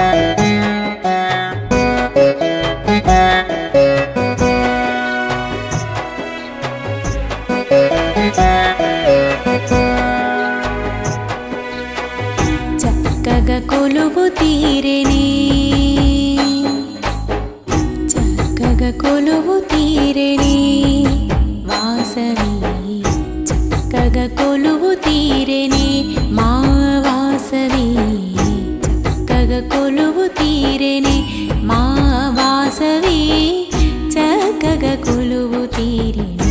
చక్కగా కొలువు తీరెనే చక్కగా కొలువు తీరెనే వాసవి చక్కగా కొలువు తీరెనే మా వాసవి చక్కగా కొలువు తీరెనే మా వాసవి చక్కగా కొలువు తీరెనే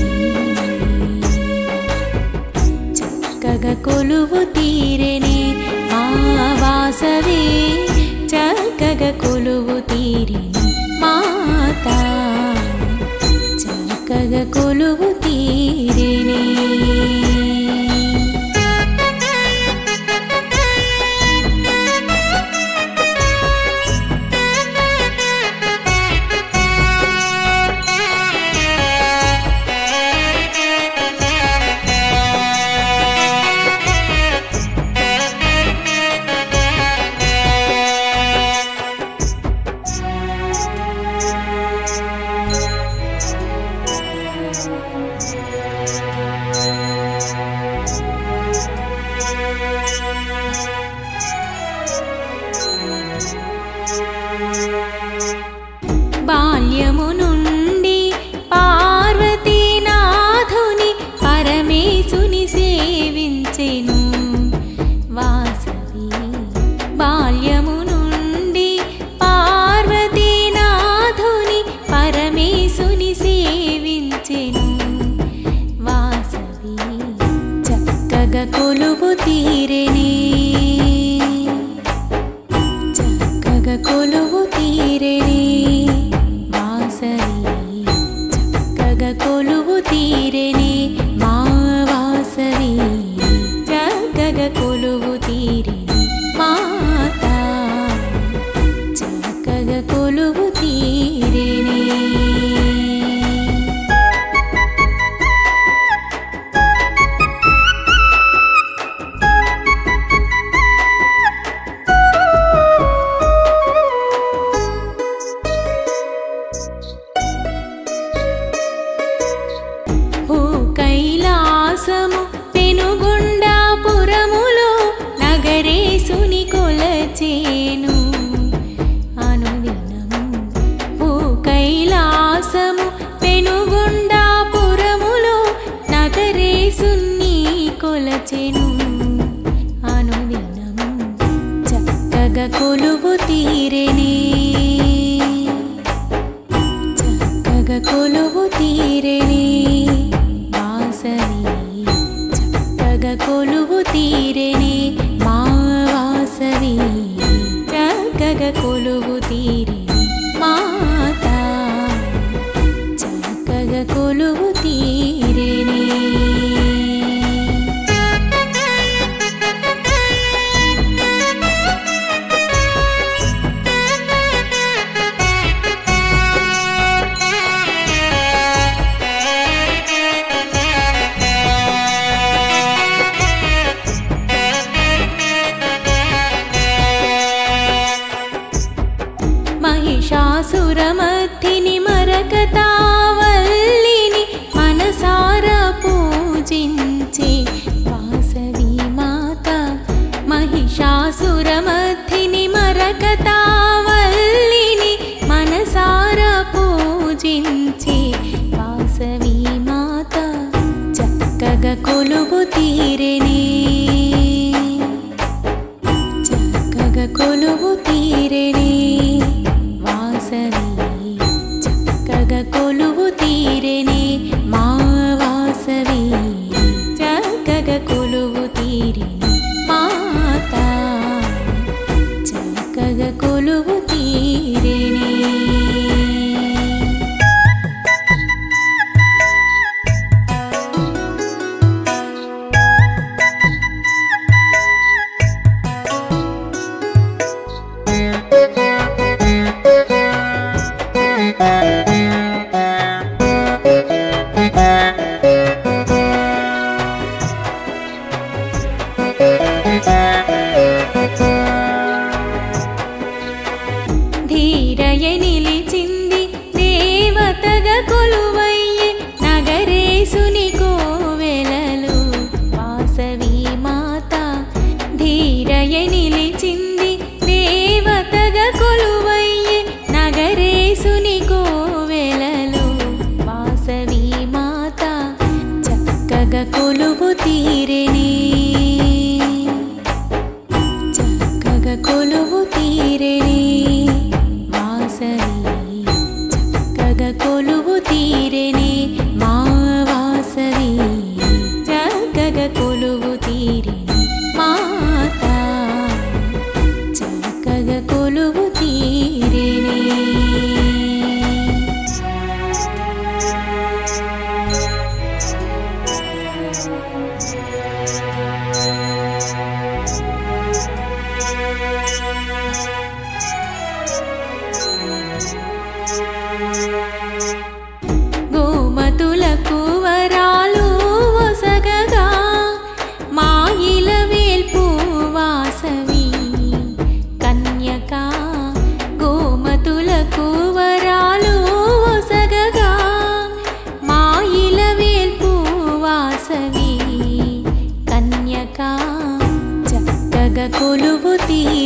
చక్కగా కొలువు తీరెనే మా వాసవి చక్కగా కొలువు తీరెని మాత చక్కగా కొలువు తీరెనే బాల్యము నుండి పార్వతీనాథుని పరమేశుని సేవించెను వాసవి బాల్యము నుండి పార్వతీనాథుని పరమేశుని సేవించెను వాసవి చక్కగా కొలువు తీరెనే చక్కగా కొలువు తీరెనే వాసవి చక్కగా కొలువు తీరెనే మా వాసవి చక్కగా కొలువు తీరెనే మాత చక్కగా కొలువు తీరెనే భూ కైలాసము పెనుగొండాపురములో నగరేశుని కొలచేను అనుదినము భూ కైలాసము పెనుగొండాపురములో నగరేశుని కొలచెను అనుదినము చక్కగా కొలువు తీరెనే చక్కగా కొలువు తీరెనే వాసవి చక్కగా కొలువు తీరెనే మా వాసవి చక్కగా కొలువు తీరెనే మాత చక్కగా కొలువు తీరెనే మహిషాసురమర్థిని మరకతావల్లిని మనసారా పూజించే వాసవి మాత మహిషాసురమర్థిని మరకతావల్లిని మనసారా పూజించే వాసవి మాత చక్కగా కొలువు తీరెనే చక్కగా కొలువు తీరెనే వాసవి చక్కగా కొలువు తీరెనే మా వాసవి చక్కగా కొలువు తీరెనే మాత చక్కగా కొలువు తీరెనే ధీరయ నిలిచింది దేవతగా కొలువయ్యే నగరేసుని కోవెలలు వాసవి మాత ధీరయ నిలిచింది దేవతగా కొలువయ్యే నగరేసుని కోవెలలు వాసవి మాత చక్కగా కొలువు తీరెనే చక్కగా కొలువు తీరెనే వాసవి చక్కగా కొలువు తీరెనే మా వాసవి చక్కగా కొలువు తీరెనే మాత చక్కగా కొలువు తీరెనే గోమతులకు వరాలు ఒసగగా మాయిల వేల్పు వాసవి కన్యక గోమతులకు వరాలు ఒసగగా మాయిల వేల్పు వాసవి కన్యక చక్కగా కొలువు తీ